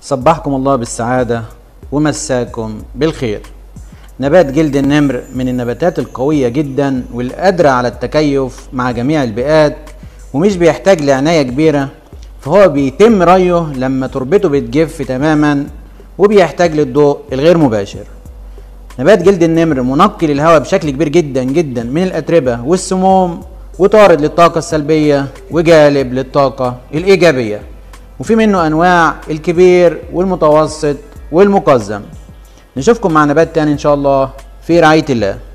صبحكم الله بالسعادة ومساكم بالخير نبات جلد النمر من النباتات القوية جدا والقادرة على التكيف مع جميع البيئات ومش بيحتاج لعناية كبيرة فهو بيتم ريه لما تربته بتجف تماما وبيحتاج للضوء الغير مباشر نبات جلد النمر منقي للهواء بشكل كبير جدا جدا من الأتربة والسموم وطارد للطاقة السلبية وجالب للطاقة الإيجابية وفي منه أنواع الكبير والمتوسط والمقزم نشوفكم مع نبات تاني إن شاء الله في رعاية الله